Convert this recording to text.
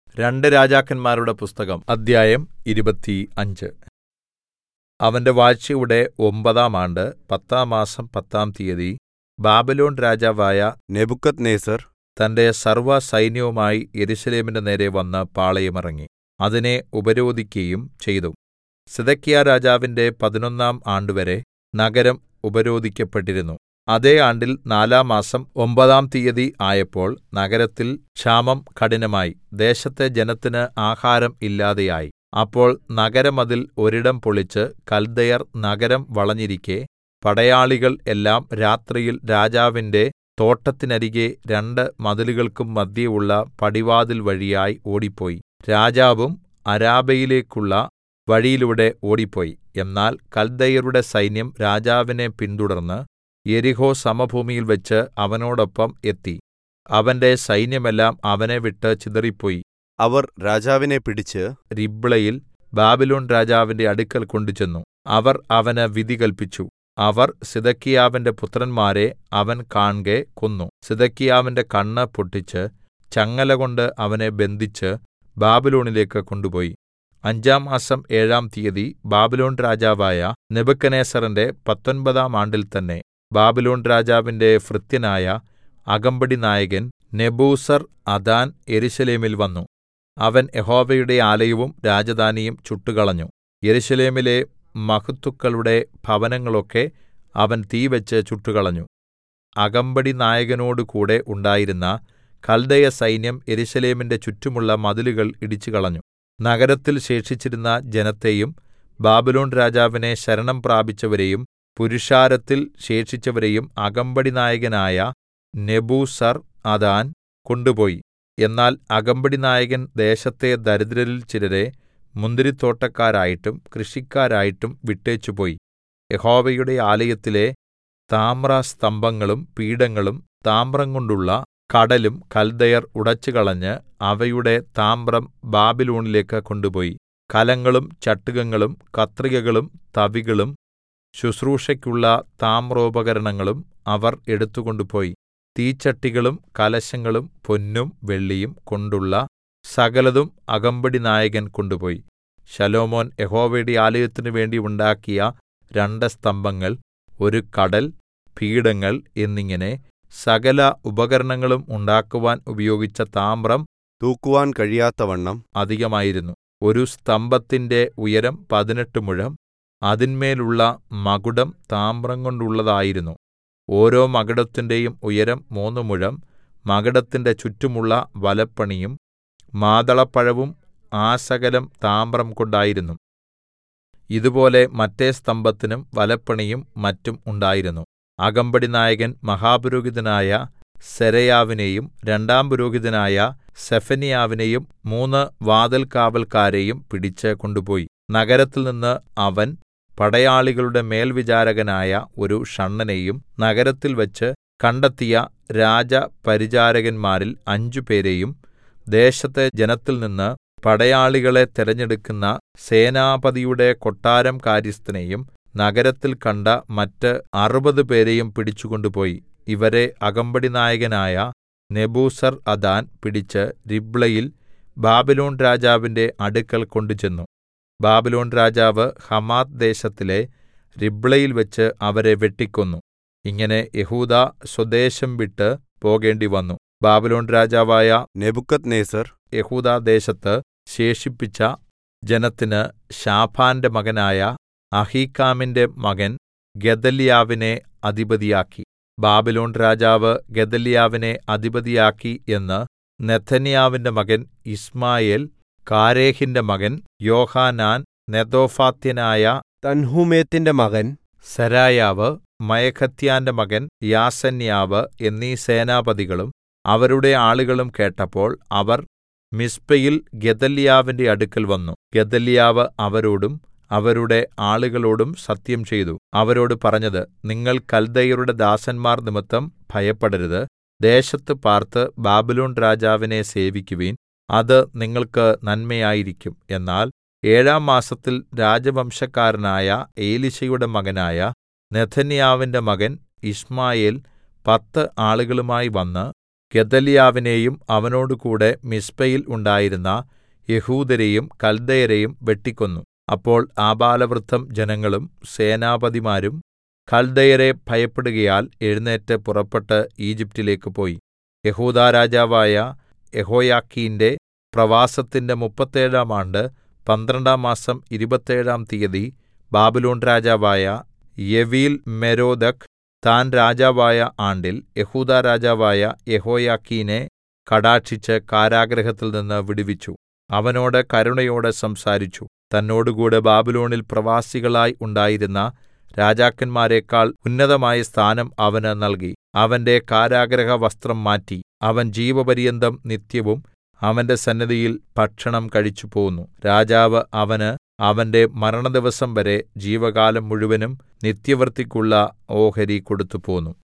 രണ്ട് രാജാക്കന്മാരുടെ പുസ്തകം അദ്ധ്യായം ഇരുപത്തിയഞ്ച് അവന്റെ വാഴ്ചയുടെ ഒമ്പതാം ആണ്ട് പത്താം മാസം പത്താം തീയതി ബാബിലോൺ രാജാവായ നെബൂഖദ്നേസർ തന്റെ സർവ്വസൈന്യവുമായി യെരൂശലേമിന്റെ നേരെ വന്ന് പാളയമിറങ്ങി അതിനെ ഉപരോധിക്കയും ചെയ്തു സിദെക്കീയാരാജാവിന്റെ പതിനൊന്നാം ആണ്ടുവരെ നഗരം ഉപരോധിക്കപ്പെട്ടിരുന്നു അതേ ആണ്ടിൽ നാലാം മാസം ഒമ്പതാം തീയതി ആയപ്പോൾ നഗരത്തിൽ ക്ഷാമം കഠിനമായി ദേശത്തെ ജനത്തിന് ആഹാരം ഇല്ലാതെയായി അപ്പോൾ നഗരമതിൽ ഒരിടം പൊളിച്ച് കൽദയർ നഗരം വളഞ്ഞിരിക്കെ പടയാളികൾ എല്ലാം രാത്രിയിൽ രാജാവിന്റെ തോട്ടത്തിനരികെ രണ്ട് മതിലുകൾക്കും മദ്ധ്യേ ഉള്ള പടിവാതിൽ വഴിയായി ഓടിപ്പോയി രാജാവും അരാബയിലേക്കുള്ള വഴിയിലൂടെ ഓടിപ്പോയി എന്നാൽ കൽദയരുടെ സൈന്യം രാജാവിനെ പിന്തുടർന്ന് യെരിഹോ സമഭൂമിയിൽവെച്ച് അവനോടൊപ്പം എത്തി അവന്റെ സൈന്യമെല്ലാം അവനെ വിട്ട് ചിതറിപ്പോയി അവർ രാജാവിനെ പിടിച്ച് രിബ്ളയിൽ ബാബിലോൺ രാജാവിന്റെ അടുക്കൽ കൊണ്ടുചെന്നു അവർ അവന് വിധി കല്പിച്ചു അവർ സിദെക്കീയാവിന്റെ പുത്രന്മാരെ അവൻ കാൺകെ കൊന്നു സിദെക്കീയാവിന്റെ കണ്ണ് പൊട്ടിച്ച് ചങ്ങലകൊണ്ട് അവനെ ബന്ധിച്ച് ബാബിലോണിലേക്ക് കൊണ്ടുപോയി അഞ്ചാം മാസം ഏഴാം തീയതി ബാബിലോൺ രാജാവായ നെബൂഖദ്നേസറിന്റെ പത്തൊമ്പതാം ആണ്ടിൽ തന്നെ ബാബിലോൺ രാജാവിന്റെ ഭൃത്യനായ അകമ്പടിനായകൻ നെബൂസർ അദാൻ യെരൂശലേമിൽ വന്നു അവൻ യഹോവയുടെ ആലയവും രാജധാനിയും ചുട്ടുകളഞ്ഞു യെരൂശലേമിലെ മഹത്തുക്കളുടെ ഭവനങ്ങളൊക്കെ അവൻ തീവെച്ച് ചുട്ടുകളഞ്ഞു അകമ്പടിനായകനോടുകൂടെ ഉണ്ടായിരുന്ന കൽദയ സൈന്യം യെരൂശലേമിന്റെ ചുറ്റുമുള്ള മതിലുകൾ ഇടിച്ചുകളഞ്ഞു നഗരത്തിൽ ശേഷിച്ചിരുന്ന ജനത്തെയും ബാബിലോൺ രാജാവിനെ ശരണം പ്രാപിച്ചവരെയും പുരുഷാരത്തിൽ ശേഷിച്ചവരെയും അകമ്പടിനായകനായ നെബൂസർഅദാൻ കൊണ്ടുപോയി എന്നാൽ അകമ്പടിനായകൻ ദേശത്തെ ദരിദ്രരിൽ ചിലരെ മുന്തിരിത്തോട്ടക്കാരായിട്ടും കൃഷിക്കാരായിട്ടും വിട്ടേച്ചുപോയി യഹോവയുടെ ആലയത്തിലെ താമ്രസ്തംഭങ്ങളും പീഠങ്ങളും താമ്രംകൊണ്ടുള്ള കടലും കൽദയർ ഉടച്ചുകളഞ്ഞ് അവയുടെ താമ്രം ബാബിലോണിലേക്ക് കൊണ്ടുപോയി കലങ്ങളും ചട്ടുകങ്ങളും കത്രികകളും തവികളും ശുശ്രൂഷയ്ക്കുള്ള താമ്രോപകരണങ്ങളും അവർ എടുത്തുകൊണ്ടുപോയി തീച്ചട്ടികളും കലശങ്ങളും പൊന്നും വെള്ളിയും കൊണ്ടുള്ള സകലതും അകമ്പടിനായകൻ കൊണ്ടുപോയി ശലോമോൻ യഹോവയുടെ ആലയത്തിനു വേണ്ടി ഉണ്ടാക്കിയ രണ്ട് സ്തംഭങ്ങൾ ഒരു കടൽ പീഠങ്ങൾ എന്നിങ്ങനെ സകല ഉപകരണങ്ങളും ഉണ്ടാക്കുവാൻ ഉപയോഗിച്ച താമ്രം തൂക്കുവാൻ കഴിയാത്തവണ്ണം അധികമായിരുന്നു ഒരു സ്തംഭത്തിന്റെ ഉയരം പതിനെട്ട് മുഴം അതിന്മേലുള്ള മകുടം താമ്രം കൊണ്ടുള്ളതായിരുന്നു ഓരോ മകുടത്തിന്റെയും ഉയരം മൂന്ന് മുഴം മകുടത്തിന്റെ ചുറ്റുമുള്ള വലപ്പണിയും മാതളപ്പഴവും ആസകലം താമ്രം കൊണ്ടായിരുന്നു ഇതുപോലെ മറ്റെ സ്തംഭത്തിനും വലപ്പണിയും മറ്റും ഉണ്ടായിരുന്നു അകമ്പടിനായകൻ മഹാപുരോഹിതനായ സെരായാവിനെയും രണ്ടാം പുരോഹിതനായ സെഫന്യാവിനെയും മൂന്ന് വാതിൽകാവല്ക്കാരെയും പിടിച്ച് കൊണ്ടുപോയി നഗരത്തിൽനിന്ന് അവൻ പടയാളികളുടെ മേൽവിചാരകനായ ഒരു ഷണ്ഡനെയും നഗരത്തിൽവെച്ച് കണ്ടെത്തിയ രാജപരിചാരകന്മാരിൽ അഞ്ചുപേരെയും ദേശത്തെ ജനത്തിൽനിന്ന് പടയാളികളെ തെരഞ്ഞെടുക്കുന്ന സേനാപതിയുടെ കൊട്ടാരം കാര്യസ്ഥനെയും നഗരത്തിൽ കണ്ട മറ്റ് അറുപത് പേരെയും പിടിച്ചുകൊണ്ടുപോയി ഇവരെ അകമ്പടിനായകനായ നെബൂസർഅദാൻ പിടിച്ച് രിബ്ളയിൽ ബാബിലോൺ രാജാവിന്റെ അടുക്കൽ കൊണ്ടുചെന്നു ബാബിലോൺ രാജാവ് ഹമാത്ത് ദേശത്തിലെ രിബ്ളയിൽവെച്ച് അവരെ വെട്ടിക്കൊന്നു ഇങ്ങനെ യെഹൂദാ സ്വദേശം വിട്ട് പോകേണ്ടിവന്നു ബാബിലോൺ രാജാവായ നെബൂഖദ്നേസർ യെഹൂദാദേശത്ത് ശേഷിപ്പിച്ച ജനത്തിന് ശാഫാന്റെ മകനായ അഹീക്കാമിന്റെ മകൻ ഗെദല്യാവിനെ അധിപതിയാക്കി ബാബിലോൺ രാജാവ് ഗെദല്യാവിനെ അധിപതിയാക്കി എന്ന് നെഥന്യാവിന്റെ മകൻ യിശ്മായേൽ കാരേഹിന്റെ മകൻ യോഹാനാൻ നെതോഫാത്യനായ തൻഹൂമേത്തിന്റെ മകൻ സെരായാവ് മയഖത്യാന്റെ മകൻ യാസന്യാവ് എന്നീ സേനാപതികളും അവരുടെ ആളുകളും കേട്ടപ്പോൾ അവർ മിസ്പയിൽ ഗെദല്യാവിന്റെ അടുക്കൽ വന്നു ഗെദല്യാവ് അവരോടും അവരുടെ ആളുകളോടും സത്യം ചെയ്തു അവരോട് പറഞ്ഞത് നിങ്ങൾ കൽദയരുടെ ദാസന്മാർ നിമിത്തം ഭയപ്പെടരുത് ദേശത്ത് പാർത്ത് ബാബിലോൺ രാജാവിനെ സേവിക്കുവിൻ അത് നിങ്ങൾക്ക് നന്മയായിരിക്കും എന്നാൽ ഏഴാം മാസത്തിൽ രാജവംശക്കാരനായ എലീശയുടെ മകനായ നെഥന്യാവിന്റെ മകൻ യിശ്മായേൽ പത്ത് ആളുകളുമായി വന്ന് ഗെദല്യാവിനെയും അവനോടുകൂടെ മിസ്പയിൽ ഉണ്ടായിരുന്ന യെഹൂദ്യരെയും കൽദയരെയും വെട്ടിക്കൊന്നു അപ്പോൾ ആബാലവൃദ്ധം ജനങ്ങളും സേനാപതിമാരും കൽദയരെ ഭയപ്പെടുകയാൽ എഴുന്നേറ്റ് പുറപ്പെട്ട് ഈജിപ്റ്റിലേക്ക് പോയി യെഹൂദാ രാജാവായ യെഹോയാക്കീന്റെ പ്രവാസത്തിന്റെ മുപ്പത്തേഴാം ആണ്ട് പന്ത്രണ്ടാം മാസം ഇരുപത്തേഴാം തീയതി ബാബിലോൺ രാജാവായ എവീൽമെരോദക്ക് താൻ രാജാവായ ആണ്ടിൽ യെഹൂദാ രാജാവായ യെഹോയാക്കീനെ കടാക്ഷിച്ച് കാരാഗൃഹത്തിൽ നിന്ന് വിടുവിച്ചു അവനോട് കരുണയോടെ സംസാരിച്ചു തന്നോടുകൂടെ ബാബിലോണിൽ പ്രവാസികളായി ഉണ്ടായിരുന്ന രാജാക്കന്മാരെക്കാൾ ഉന്നതമായ സ്ഥാനം അവന് നൽകി അവന്റെ കാരാഗൃഹ വസ്ത്രം മാറ്റി അവൻ ജീവപര്യന്തം നിത്യവും അവന്റെ സന്നിധിയിൽ ഭക്ഷണം കഴിച്ചുപോന്നു രാജാവ് അവന് അവന്റെ മരണദിവസം വരെ ജീവകാലം മുഴുവനും നിത്യവൃത്തിക്കുള്ള ഓഹരി കൊടുത്തുപോന്നു